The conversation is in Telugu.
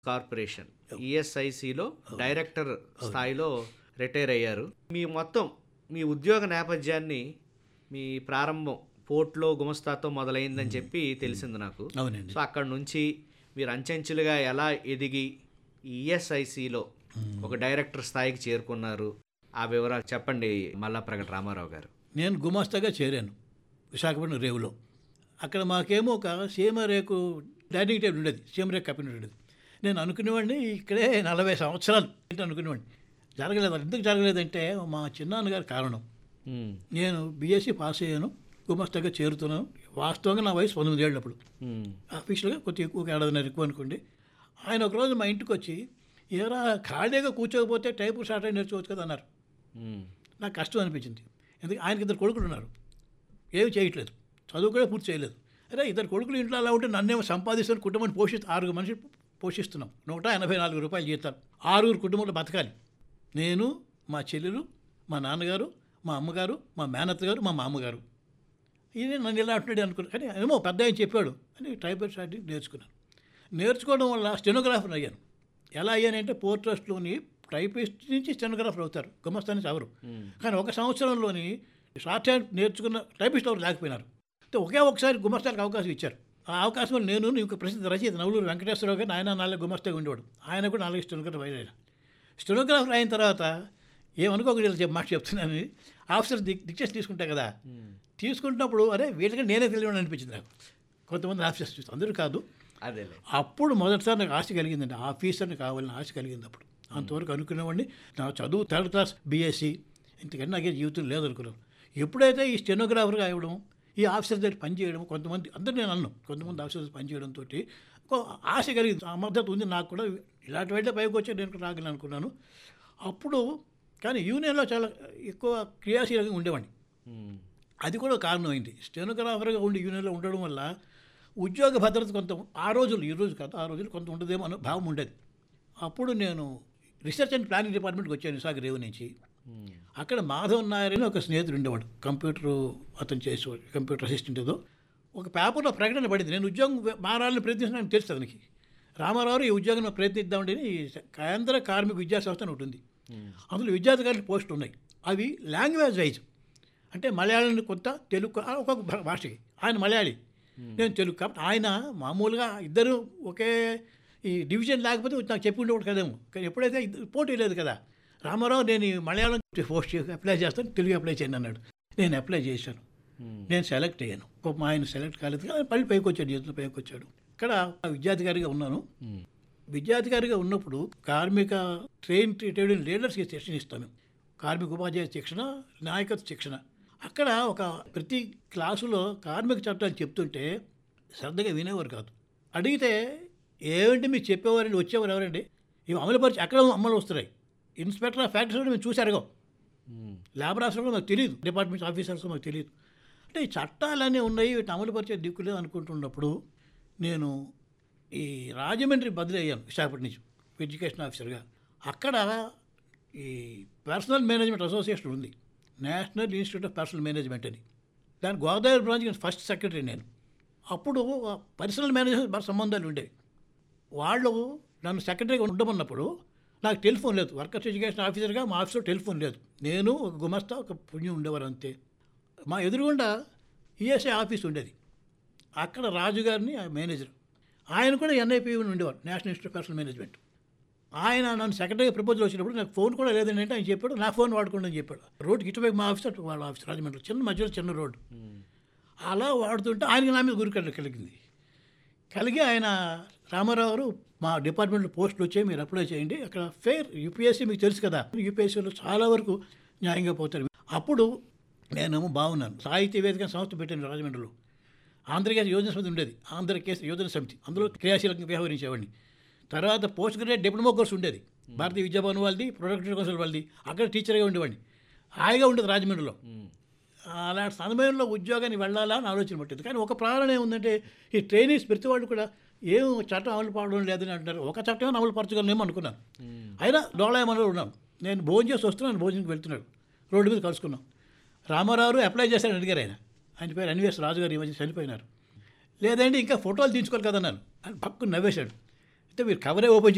కార్పొరేషన్ ఈఎస్ఐసిలో డైరెక్టర్ స్థాయిలో రిటైర్ అయ్యారు మీ మొత్తం మీ ఉద్యోగ నేపథ్యాన్ని మీ ప్రారంభం పోర్ట్లో గుమస్తాతో మొదలైందని చెప్పి తెలిసింది నాకు అవునండి సో అక్కడ నుంచి మీరు అంచెంచులుగా ఎలా ఎదిగి ఈఎస్ఐసిలో ఒక డైరెక్టర్ స్థాయికి చేరుకున్నారు ఆ వివరాలు చెప్పండి మల్లా ప్రగట్ రామారావు గారు నేను గుమాస్తాగా చేరాను విశాఖపట్నం రేవులో అక్కడ మాకేమో ఒక సీమరేకు డైనింగ్ టేబుల్ ఉండేది సీమరేకు కప్పిన ఉండేది నేను అనుకునేవాడిని ఇక్కడే నలభై సంవత్సరాలు ఏంటి అనుకునేవాడిని జరగలేదు ఎందుకు జరగలేదంటే మా చిన్నాన్నగారి కారణం ఉమ్, నేను బీఎస్సీ పాస్ అయ్యాను గుమస్తాగా చేరుతున్నాను వాస్తవంగా నా వయసు పంతొమ్మిది ఏళ్ళు అప్పుడు ఉమ్, ఆఫీసులుగా కొద్దిగా ఎక్కువ ఏడాదిన్నర ఎక్కువ అనుకోండి ఆయన ఒకరోజు మా ఇంటికి వచ్చి ఏరా ఖాళీగా కూర్చోకపోతే టైపు షార్ట్ అయి నేర్చుకోవచ్చు కదా అన్నారు ఉమ్, నాకు కష్టం అనిపించింది ఎందుకంటే ఆయనకి ఇద్దరు కొడుకులు ఉన్నారు ఏమి చేయట్లేదు చదువు కూడా పూర్తి చేయలేదు అరే ఇద్దరు కొడుకులు ఇంట్లో అలా ఉంటే నన్నేమో సంపాదిస్తాను కుటుంబాన్ని పోషిస్తూ ఆరుగురు మనిషి పోషిస్తున్నాం నూట ఎనభై నాలుగు రూపాయలు జీతాలు ఆరుగురు కుటుంబంలో బతకాలి నేను మా చెల్లెలు మా నాన్నగారు మా అమ్మగారు మా మేనత్త గారు మా మామగారు ఇది నన్ను ఇలా అంటున్నాడు అనుకున్నాను కానీ ఏమో పెద్ద ఆయన చెప్పాడు అని టైప్ స్టార్టింగ్ నేర్చుకున్నాను నేర్చుకోవడం వల్ల స్టెనోగ్రాఫర్ అయ్యాను ఎలా అయ్యానంటే పోర్ట్ ట్రస్ట్లోని టైపిస్ట్ నుంచి స్టెనోగ్రాఫర్ అవుతారు గుమస్తా నుంచి అవరు ఉమ్, కానీ ఒక సంవత్సరంలోని షార్ట్ హ్యాండ్ నేర్చుకున్న టైపిస్ట్ ఎవరు లేకపోయినారు అయితే ఒకే ఒకసారి గుమస్తానికి అవకాశం ఇచ్చారు ఆ అవకాశం నేను ఇంకొక ప్రసిద్ధ రచయిత నవలూరు వెంకటేశ్వరరావు గారు ఆయన నాలుగు గుమస్తాగా ఉండేవాడు ఆయన కూడా నాలుగు స్టెనోగ్రాఫర్ అయ్యాడు స్టెనోగ్రాఫర్ అయిన తర్వాత ఏమనుకోకూడదు ఇలా చెప్ప- మాట చెప్తున్నాను ఆఫీసర్ దిక్ డిక్టేషన్ తీసుకుంటా కదా ఉమ్. తీసుకుంటున్నప్పుడు అరే వీళ్ళకి నేనే తెలియడం అనిపించింది నాకు కొంతమంది ఆఫీసర్స్ చూస్తే అందరూ కాదు అదేలే అప్పుడు మొదటిసారి నాకు ఆశ కలిగిందండి ఆఫీసర్ని కావాలని ఆశ కలిగింది అప్పుడు అంతవరకు అనుకునేవాడిని నా చదువు థర్డ్ క్లాస్ బీఎస్సీ ఇంతకంటే నాకే జీవితం లేదనుకున్నాను ఎప్పుడైతే ఈ స్టెనోగ్రాఫర్గా అవ్వడం ఈ ఆఫీసర్ దగ్గర పనిచేయడం కొంతమంది అందరూ నేను అన్నాను కొంతమంది ఆఫీసర్స్ పనిచేయడంతో ఆశ కలిగింది సమర్థత ఉంది నాకు కూడా ఇలాంటి వెళ్ళే పైకి వచ్చి నేను కూడా రాగలను అనుకున్నాను అప్పుడు కానీ యూనియన్లో చాలా ఎక్కువ క్రియాశీలంగా ఉండేవాడిని ఉమ్, అది కూడా ఒక కారణమైంది స్టెనోగ్రాఫర్గా ఉండి యూనియన్లో ఉండడం వల్ల ఉద్యోగ భద్రత కొంత ఆ రోజులు ఈ రోజు కాదు ఆ రోజులు కొంత ఉండదేమో అన్న భావం ఉండేది అప్పుడు నేను రీసెర్చ్ అండ్ ప్లానింగ్ డిపార్ట్మెంట్కి వచ్చాను విశాఖ రేవు నుంచి ఉమ్, అక్కడ మాధవ్ నాయర్ అని ఒక స్నేహితుడు ఉండేవాడు కంప్యూటర్ అతను చేసేవాడు కంప్యూటర్ అసిస్టెంట్ ఏదో ఒక పేపర్లో ప్రకటన పడింది నేను ఉద్యోగం మారాలని ప్రయత్నిస్తున్నాను తెలుసు అతనికి రామారావు ఈ ఉద్యోగం ప్రయత్నిద్దామంటే ఈ కేంద్ర కార్మిక విద్యా సంస్థ అని ఒకటి ఉంది ఉమ్, అందులో విద్యార్థి పోస్టులు ఉన్నాయి అవి లాంగ్వేజ్ వైజ్ అంటే మలయాళం కొంత తెలుగు ఆ ఒక్కొక్క భా- భాషకి ఆయన మలయాళీ నేను తెలుగు కాబట్టి ఆయన మామూలుగా ఇద్దరు ఒకే ఈ డివిజన్ లేకపోతే నాకు చెప్పి ఉండేవాడు కదేమో కానీ ఎప్పుడైతే ఇద్దరు పోటీ లేదు కదా రామారావు నేను ఈ మలయాళం పోస్ట్ అప్లై చేస్తాను తెలుగు అప్లై చేయండి అన్నాడు నేను అప్లై చేశాను ఉమ్, నేను సెలెక్ట్ అయ్యాను పాపం ఆయన సెలెక్ట్ కాలేదు కానీ మళ్ళీ పైకి వచ్చాడు జీవితంలో పైకి వచ్చాడు ఇక్కడ విద్యాధికారిగా ఉన్నాను ఉమ్, విద్యాధికారిగా ఉన్నప్పుడు కార్మిక ట్రైన్ ట్రేడ్ లీడర్స్కి శిక్షణ ఇస్తాము కార్మిక ఉపాధ్యాయ శిక్షణ నాయకత్వ శిక్షణ అక్కడ ఒక ప్రతి క్లాసులో కార్మిక చట్టాలు చెప్తుంటే శ్రద్ధగా వినేవారు కాదు అడిగితే ఏమిటి మీరు చెప్పేవారండి వచ్చేవారు ఎవరండి ఇవి అమలుపరిచి అక్కడ అమలు వస్తున్నాయి ఇన్స్పెక్టర్ ఆఫ్ ఫ్యాక్టరీస్ కూడా మేము చూసి అడగం ఉమ్, లేబర్ ఆఫీసర్ కూడా మాకు తెలియదు డిపార్ట్మెంట్ ఆఫీసర్స్ మాకు తెలియదు అంటే ఈ చట్టాలన్నీ ఉన్నాయి వీటిని అమలుపరిచే దిక్కులేదు అనుకుంటున్నప్పుడు నేను ఈ రాజమండ్రి బదిలీ అయ్యాను విశాఖపట్నం నుంచి ఎడ్యుకేషన్ ఆఫీసర్గా అక్కడ ఈ పర్సనల్ మేనేజ్మెంట్ అసోసియేషన్ ఉంది national institute of personnel management అని దాని గోదావరి బ్రాంచ్ ఫస్ట్ సెక్రటరీ నేను అప్పుడు పర్సనల్ మేనేజ్మెంట్ బాగా సంబంధాలు ఉండేవి వాళ్ళు నన్ను సెక్రటరీగా ఉండమన్నప్పుడు నాకు టెలిఫోన్ లేదు వర్కర్స్ ఎడ్యుకేషన్ ఆఫీసర్గా మా ఆఫీస్లో టెలిఫోన్ లేదు నేను ఒక గుమస్తా ఒక పుణ్యం ఉండేవారు అంతే మా ఎదురుగుండా ఈఎస్ఐ ఆఫీస్ ఉండేది అక్కడ రాజు గారిని ఆ మేనేజర్ ఆయన కూడా ఎన్ఐపి ఉండేవారు national institute of personnel management ఆయన నన్ను సెక్రటరీగా ప్రపోజల్ వచ్చినప్పుడు నాకు ఫోన్ కూడా లేదండి అంటే ఆయన చెప్పాడు నా ఫోన్ వాడుకోండి అని చెప్పాడు రోడ్డుకి ఇటువైపు మా ఆఫీస్ అటు వాళ్ళ ఆఫీస్ రాజమండ్రి చిన్న మధ్యలో చిన్న రోడ్డు ఉమ్, అలా వాడుతుంటే ఆయనకి నా మీద గురికట్టు కలిగింది కలిగి ఆయన రామారావు గారు మా డిపార్ట్మెంట్లో పోస్టులు వచ్చాయి మీరు అప్లై చేయండి అక్కడ ఫెయిర్ యూపీఎస్సీ మీకు తెలుసు కదా యూపీఎస్సీలో చాలా వరకు న్యాయంగా పోతారు అప్పుడు నేనేమో బాగున్నాను సాహిత్య వేదిక సంస్థ పెట్టాను రాజమండ్రిలో ఆంధ్రకేశ యోజన సమితి ఉండేది ఆంధ్రకేశ యోజన సమితి అందులో క్రియాశీలకంగా వ్యవహరించేవాడిని తర్వాత పోస్ట్ గ్రాడ్యుయేట్ డిప్లొమా కోర్స్ ఉండేది భారతీయ విద్యాభవన్ వాళ్ళది ప్రొడక్టివ్ కౌన్సిల్ వాళ్ళది అక్కడ టీచర్గా ఉండేవాడిని హాయిగా ఉండేది రాజమండ్రిలో ఉమ్, అలాంటి సమయంలో ఉద్యోగానికి వెళ్ళాలా అని ఆలోచన పట్టింది కానీ ఒక ప్రాణం ఏముందంటే ఈ ట్రైనీస్ ప్రతి వాళ్ళు కూడా ఏం చట్టం అమలు పడడం లేదని అంటారు ఒక చట్టమే అమలు పరచగలనేమో అనుకున్నాను ఉమ్, అయినా డోలాయమలో ఉన్నాను నేను భోజనం చేసి వస్తున్నాను భోజనంకి వెళ్తున్నాడు రోడ్డు మీద కలుసుకున్నాం రామారావు అప్లై చేశారని అడిగారు ఆయన ఆయన పేరు ఎన్విఎస్ రాజు గారు ఈ మధ్య చనిపోయినారు లేదండి ఇంకా ఫోటోలు తీసుకోవాలి కదన్నాను అని పక్కన నవ్వేశాడు అయితే మీరు కవరే ఓపెన్